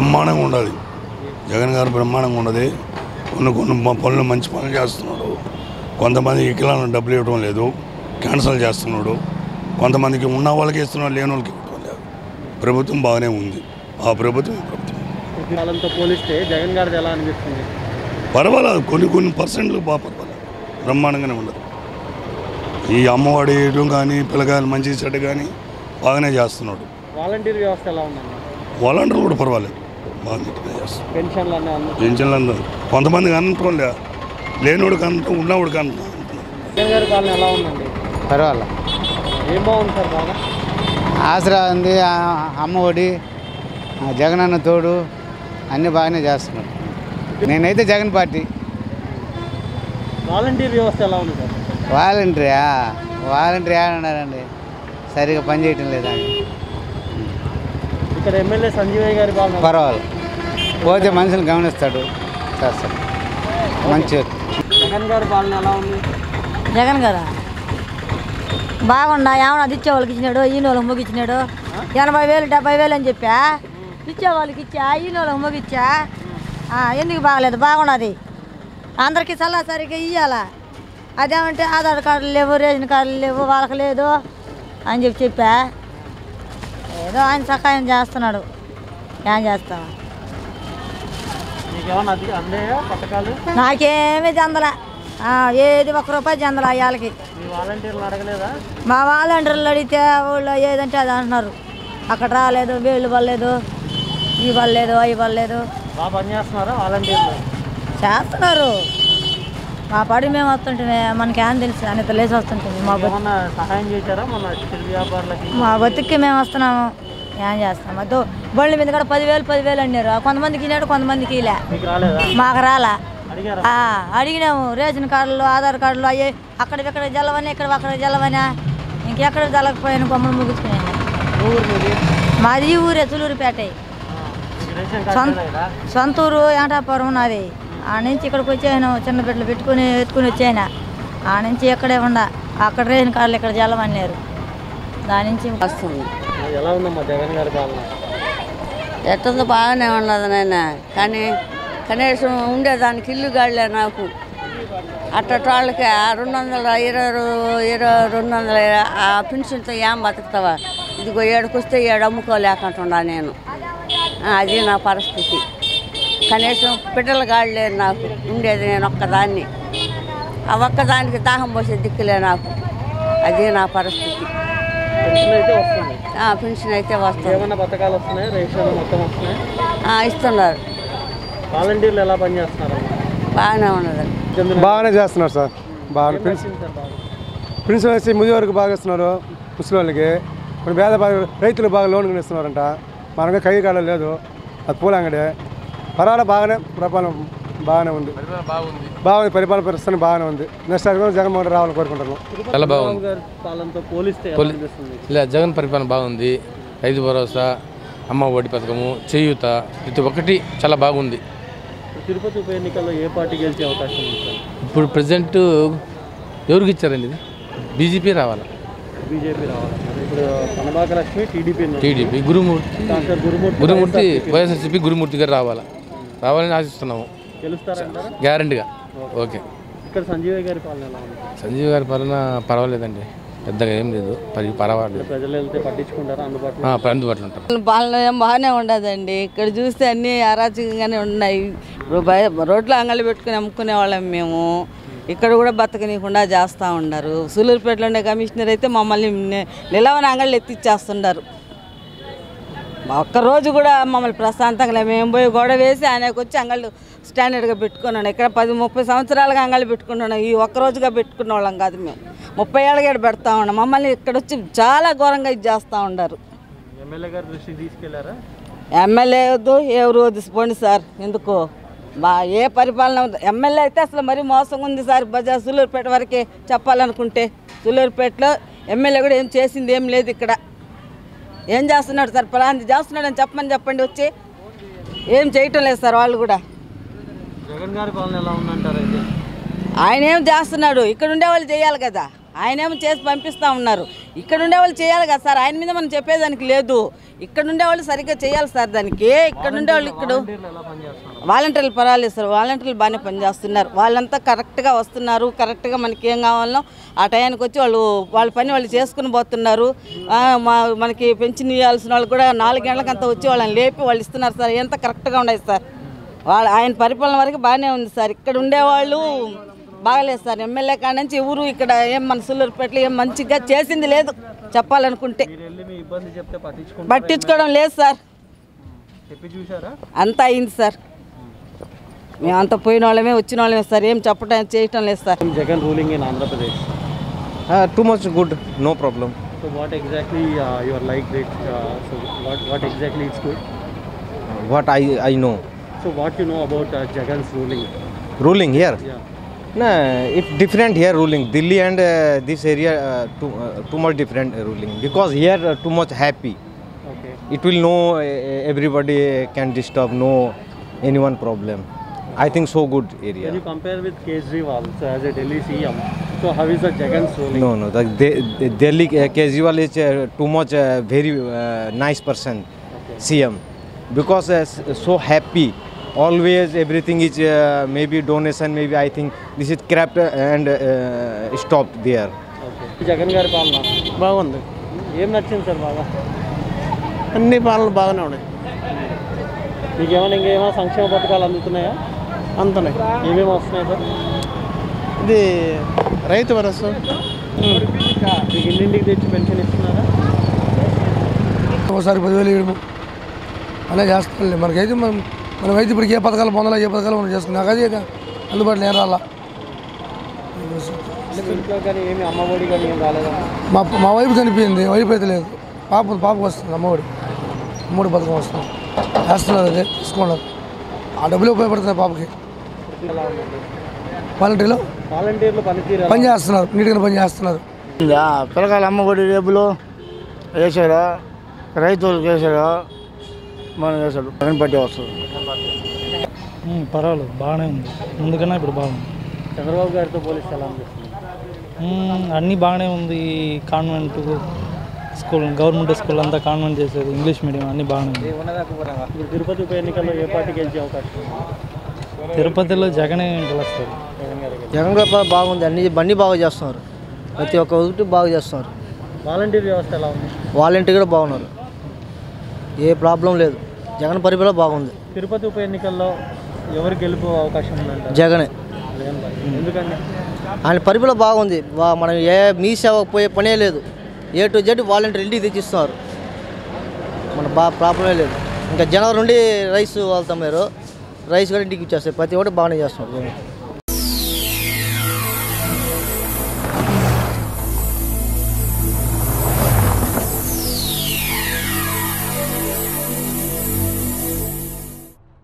బ్రహ్మాండంగా ఉండదు జగన్ గారు బ్రహ్మాండంగా ఉన్నది కొన్ని కొన్ని మ- పనులు మంచి పనులు చేస్తున్నాడు కొంతమంది వికలాంగులకు డబ్బులు ఇవ్వడం లేదు క్యాన్సల్ చేస్తున్నాడు కొంతమందికి ఉన్న వాళ్ళకి ఇస్తున్నాడు లేని వాళ్ళకి ఇవ్వడం లేదు ప్రభుత్వం బాగానే ఉంది ఆ ప్రభుత్వం ఈ ప్రభుత్వం కాలంతో పోలిస్తే జగన్ గారిది ఎలా అనిపిస్తుంది పర్వాలేదు కొన్ని కొన్ని పర్సెంట్లు బాగా పర్వాలేదు బ్రహ్మాండంగానే ఉండదు ఈ అమ్మఒడి ఇవ్వడం కానీ పిల్లకాయలు మంచి చెడ్డ కానీ బాగానే చేస్తున్నాడు వాలంటీర్ వ్యవస్థ ఎలా ఉందన్న వాలంటీర్లు కూడా పర్వాలేదు బాగా నీట్గా చేస్తున్నాడు పెన్షన్లు అన్నీ అందు పెన్షన్లు అందరూ కొంతమందికి అనటం లే లేనివాడికి అనటం ఉన్నవాడికి అనటం జగన్ గారి పాలన ఎలా ఉందండి పర్వాలేదు ఏం బాగుంది సార్ బాగా ఆసరా ఉంది ఆ అమ్మ ఒడి ఆ జగనన్న తోడు అన్నీ బాగానే చేస్తున్నాడు నేనైతే జగన్ పార్టీ వాలంటీర్ వ్యవస్థ ఎలా ఉంది సార్ వాలంటీరియా వాలంటీర్ ఏమన్నారండి సరిగా పనిచేయటం లేదా ఇక్కడ ఎమ్మెల్యే సంజీవయ్య గారి పాలన పర్వాలేదు పోతే మనుషులు గమనిస్తాడు చేస్తాడు మంచి వ్యక్తి. జగన్ గారి పాలన ఎలా ఉంది జగన్ గారా బాగుండా ఏమన్నా అది ఇచ్చే వాళ్ళకి ఇచ్చినాడు ఈయన వాళ్ళకి ముగిచ్చినాడు ఎనభై వేలు డెబ్బై వేలు అని చెప్పా ఇచ్చే వాళ్ళకి ఇచ్చా ఈయన వాళ్ళకి ముగిచ్చా ఆ, ఎందుకు బాగలేదు బాగున్నది అందరికీ సరిగ్గా ఇవ్వాలా అదేమంటే ఆధార్ కార్డులు లేవు రేషన్ కార్డులు లేవు వాళ్ళకి లేదు అని చెప్పి చెప్పా ఏదో ఆయన సహాయం చేస్తున్నాడు ఏం చేస్తాం మీకు ఏమన్నా అది అందాయా పథకాలు నాకేమీ చెందలే ఆ, ఏది ఒక్క రూపాయి చెందలే అయ్యాలకి మీ వాలంటీర్లు అడగలేదా మా వాలంటీర్లు అడిగితే వాళ్ళు ఏదంటే అది అంటున్నారు అక్కడ రాలేదు వీళ్ళు పడలేదు ఈ పడలేదు అవి పడలేదు బాగా పనిచేస్తున్నారా వాలంటీర్లు చేస్తున్నారు మా పడి మేము వస్తుంటే మనకి ఏం తెలుసు అని తెలిసి వస్తుంటుంది మా బతు ఏమన్నా సహాయం చేశారా మన చిరు వ్యాపారులకి మా బతుక్కి మేము వస్తున్నాము ఏం చేస్తాం అదో బళ్ళ మీద కూడా పదివేలు పదివేలు అన్నారు కొంతమందికి ఇన్నాడు కొంతమందికి ఇలా మీకు రాలేదా మాకు రాలా అడిగారా ఆ, అడిగినాము రేషన్ కార్డులు ఆధార్ కార్డులు అయ్యి అక్కడ ఇక్కడ జల్లవని ఇక్కడ అక్కడ జల్లవనా ఇంకెక్కడ జల్లకపోయాను కొమ్మలు ముగించుకున్నాను ఊరు మీది మాది ఈ ఊరే తులూరుపేట ఆ, మీకు రేషన్ కార్డు సొంత లేదా సొంత ఊరు ఏంటాపురం నాది ఆ నుంచి ఇక్కడికి వచ్చాను చిన్న బిడ్డలు పెట్టుకుని ఎత్తుకుని వచ్చాను ఆ నుంచి ఇక్కడే ఉండ అక్కడ రేషన్ కార్డులు ఇక్కడ జల్లమన్నారు దాని నుంచి వస్తుంది ఎలా ఉందమ్మా జగన్ గారి పాలన ఎట్టుందో బాగానే ఉన్నది నాయన కానీ కనీసం ఉండేదానికి ఇల్లు గాడిలే నాకు అట్టటి వాళ్ళకి ఆ రెండు వందల ఇరవై రూ- ఇరవై రెండు వందల ఆ పెన్షన్తో ఏం బతుకుతావా ఇదిగో ఏడుకొస్తే ఏడు అమ్ముకోలేకుండా నేను ఆ, అది నా పరిస్థితి కనీసం బిడ్డలు గాడిలేరు నాకు ఉండేది నేను ఒక్కదాన్ని ఆ ఒక్కదానికి దాహం పోసే దిక్కులే నాకు అది నా పరిస్థితి పెన్షన్ అయితే వస్తుంది ఆ, పెన్షన్ అయితే వస్తుంది ఏమన్నా పథకాలు వస్తున్నాయి రేషన్ మొత్తం వస్తున్నాయి ఆ, ఇస్తున్నారు వాలంటీర్లు ఎలా పనిచేస్తున్నారు బాగానే ఉన్నది బాగానే చేస్తున్నారు సార్ బాగా పెన్షన్ సార్ బాగా పెన్షన్ వేసి ముది వరకు బాగా ఇస్తున్నారు ముసలి వాళ్ళకి ఇప్పుడు పేద బాగా రైతులు బాగా లోన్ కూడా ఇస్తున్నారంట మనకి కై కాడ లేదు అది పూలంగడే పర్వాలే బాగానే పరిపాలన బాగానే ఉంది బాగుంది పరిపాలన పరిస్థితి బాగానే ఉంది నెక్స్ట్ అది కూడా జగన్మోహన్ రెడ్డి రావాలని కోరుకుంటున్నాం చాలా బాగుంది గారి పాలనతో పోలిస్తే ఎలా పోలి- అనిపిస్తుంది ఇలా జగన్ పరిపాలన బాగుంది రైతు భరోసా అమ్మ ఒడి పథకము చేయూత ప్రతి ఒక్కటి చాలా బాగుంది తిరుపతి ఉప ఎన్నికల్లో ఏ పార్టీ గెలిచే అవకాశం ఉంది సార్ ఇప్పుడు ప్రజెంట్ ఎవరికి ఇచ్చారండి ఇది బీజేపీ రావాలి బీజేపీ రావాలి ఇప్పుడు కనబాక Lakshmi TDP TDP Gurumurthy doctor Gurumurthy Gurumurthy YSRCP Gurumurthy garu రావాలి రావాలని ఆశిస్తున్నాము గెలుస్తారంటారా గ్యారంటీగా ఓకే ఇక్కడ సంజీవయ్య గారి పాలన ఎలా ఉంది సంజీవ్ గారి పాలన పర్వాలేదండి పెద్దగా ఏం లేదు పరి పర్వాలేదు ప్రజలు వెళ్తే పట్టించుకుంటారా అందుబాటులో ఆ, అందుబాటులో ఉంటారు పాలన ఏం బాగానే ఉండదండి ఇక్కడ చూస్తే అన్నీ అరాచకంగానే ఉన్నాయి ఇప్పుడు బయ రోడ్లో అంగళ్ళు పెట్టుకుని అమ్ముకునే వాళ్ళం మేము ఇక్కడ కూడా బతకనీయకుండా చేస్తూ ఉన్నారు సూలూరుపేటలో ఉండే కమిషనర్ అయితే మమ్మల్ని ని- నిలవని అంగళ్ళు ఎత్తిచ్చేస్తున్నారు ఒక్కరోజు కూడా మమ్మల్ని ప్రశాంతంగా లే- మేము పోయి గొడవ వేసి ఆయనకు వచ్చి అంగళ్ళు స్టాండర్డ్గా పెట్టుకున్నాను ఇక్కడ పది ముప్పై సంవత్సరాలుగా అంగళ్ళు పెట్టుకున్నాను ఈ ఒక్క రోజుగా పెట్టుకున్న వాళ్ళం కాదు మేము ముప్పై ఏళ్ళగా ఈడ పెడతా ఉన్నాం మమ్మల్ని ఇక్కడ వచ్చి చాలా ఘోరంగా ఇది చేస్తూ ఉన్నారు ఎమ్మెల్యే గారి దృష్టికి తీసుకెళ్లారా ఎమ్మెల్యే వద్దు ఎవరు వద్దు పోండి సార్ ఎందుకు బా ఏ పరిపాలన ఉంది? ఎమ్మెల్యే అయితే అసలు మరీ మోసం ఉంది సార్ బజా సూలూరుపేట వరకే చెప్పాలనుకుంటే సూలూరుపేటలో ఎమ్మెల్యే కూడా ఏం చేసింది ఏం లేదు ఇక్కడ ఏం చేస్తున్నాడు సార్ ఫలాంది చేస్తున్నాడు అని చెప్పమని చెప్పండి వచ్చి ఏం చేయటం లేదు సార్ వాళ్ళు కూడా జగన్ గారి పాలన ఎలా ఉందంటారు అయితే ఆయన ఏం చేస్తున్నాడు ఇక్కడ ఉండే వాళ్ళు చేయాలి కదా ఆయన ఏమో చేసి పంపిస్తూ ఉన్నారు ఇక్కడ ఉండే వాళ్ళు చేయాలి కదా సార్ ఆయన మీద మనం చెప్పేదానికి లేదు ఇక్కడ ఉండే వాళ్ళు సరిగ్గా చేయాలి సార్ దానికి ఇక్కడ ఉండే వాళ్ళు ఇక్కడ వాలంటీర్లు ఎలా పనిచేస్తున్నారు వాలంటీర్లు పర్వాలేదు సార్ వాలంటీర్లు బాగానే పనిచేస్తున్నారు వాళ్ళంతా కరెక్ట్గా వస్తున్నారు కరెక్ట్గా మనకి ఏం కావాలో ఆ టయానికి వచ్చి వాళ్ళు వాళ్ళ పని వాళ్ళు చేసుకుని పోతున్నారు ఆ, మా మనకి పెన్షన్ ఇవ్వాల్సిన వాళ్ళు కూడా నాలుగు గంటలకంతా వచ్చి వాళ్ళని లేపి వాళ్ళు ఇస్తున్నారు సార్ ఎంత కరెక్ట్గా ఉన్నాయి సార్ వాళ్ళ ఆయన పరిపాలన వరకు బాగానే ఉంది సార్ ఇక్కడ ఉండేవాళ్ళు బాగలేదు సార్ ఎమ్మెల్యే కాడ నుంచి ఊరు ఇక్కడ ఏం మన సుల్లూరుపేటలో ఏం మంచిగా చేసింది లేదు చెప్పాలనుకుంటే మీరు వెళ్ళి మీ ఇబ్బంది చెప్తే పట్టించుకుంటారు పట్టించుకోవడం లేదు సార్ చెప్పి చూసారా అంతా అయింది సార్ మేమంతా పోయిన వాళ్ళమే వచ్చిన వాళ్ళమే సార్ ఏం చెప్పడం చేయటం లేదు sir Jagan ruling in Andhra Pradesh Uh, too much good, no problem. So what exactly your like it so what what exactly it's good What I, I know. So what you know about Jagan's ruling Ruling here? Yeah No, it's different here ruling. Delhi and uh, this area uh, too, uh, too much different uh, ruling because here uh, too much happy. Okay It will no uh, everybody can disturb, no anyone problem. I think so good can area. You compare with Kejriwal so as a Delhi CM so how is the Jagan's ruling No, no. The, the, the Delhi uh, Kejriwal is uh, too much uh, very uh, nice person, CM, because uh, s- so happy. Always everything is uh, maybe donation, maybe I think this is cracked and uh, stopped there. Okay Jagan garu పాలన బాగుంది ఏం నచ్చింది sir బాగా అన్ని పాలనలు బాగానే ఉన్నాయి మీకు ఏమైనా ఇంకేమైనా సంక్షేమ పథకాలు అందుతున్నాయా అంతనే ఏమేమి వస్తున్నాయి సార్ ఇది రైతు భరోసా మీకు ఇంటింటికి తెచ్చి పెన్షన్ ఇస్తున్నారా ఒకసారి పదివేలు ఇవ్వడము అలా చేస్తానులే మనకైతే మనం మనమైతే ఇప్పటికి ఏ పథకాలు పొందాలో ఏ పథకాలు మనం చేసుకున్నాం నాకు అది అందుబాటులో నేను రాలా అంటే మీ ఇంట్లో కానీ ఏమి అమ్మఒడి కానీ ఏం రాలేదా మా మా వైపు చనిపోయింది వైపు అయితే లేదు పాప పాపకు వస్తుంది అమ్మఒడి అమ్మఒడి పథకం వస్తుంది వేస్తున్నారు అదే తీసుకున్నారు ఆ డబ్బులు ఉపయోగపడుతుంది పాపకి ఎలా ఉందండి వాలంటీర్లో వాలంటీర్లు పనితీరు ఎలా పని చేస్తున్నారు నీట్గా పని చేస్తున్నారు పిల్లకాయలు అమ్మఒడి రేపులు వేసాడు రైతులకు వేసాడు మనం వేసాడు జగన్ పార్టీ వస్తుంది పర్వాలేదు బాగానే ఉంది ముందుకన్నా ఇప్పుడు బాగుంది చంద్రబాబు గారితో పోలిస్తే ఎలా అనిపిస్తుంది మ్మ్, అన్నీ బాగానే ఉంది కాన్వెంట్ స్కూల్ గవర్నమెంట్ స్కూల్ అంతా కాన్వెంట్ చేసేది ఇంగ్లీష్ మీడియం అన్నీ బాగానే ఉంది ఇప్పుడు తిరుపతి ఉప ఎన్నికల్లో ఏ పార్టీ గెలిచే అవకాశం ఉంది తిరుపతిలో జగనే గెలుస్తారు జగన్ గారికి జగన్ గారు బాగుంది అన్ని అన్ని బాగా చేస్తున్నారు ప్రతి ఒక్క ఒకటి బాగా చేస్తున్నారు వాలంటీర్ వ్యవస్థ ఎలా ఉంది వాలంటీర్ కూడా బాగున్నారు ఏ ప్రాబ్లం లేదు జగన్ పరిపాలన బాగుంది తిరుపతి ఉప ఎన్నికల్లో ఎవరు గెలుపు అవకాశం ఉందంట జగనే జగన్ పార్టీ ఎందుకండి ఆయన పరిపాలన బాగుంది వా- మనం ఏ మీ సేవ పోయే పనే లేదు ఏ టు జెడ్ వాలంటీర్ ఇంటికి తెచ్చిస్తున్నారు మన బా ప్రాబ్లమే లేదు ఇంకా జనవరి నుండి రైస్ వెళ్తాం మీరు రైస్ కూడా ఇంటికి ఇచ్చేస్తారు ప్రతి ఒక్కటి బాగానే చేస్తున్నారు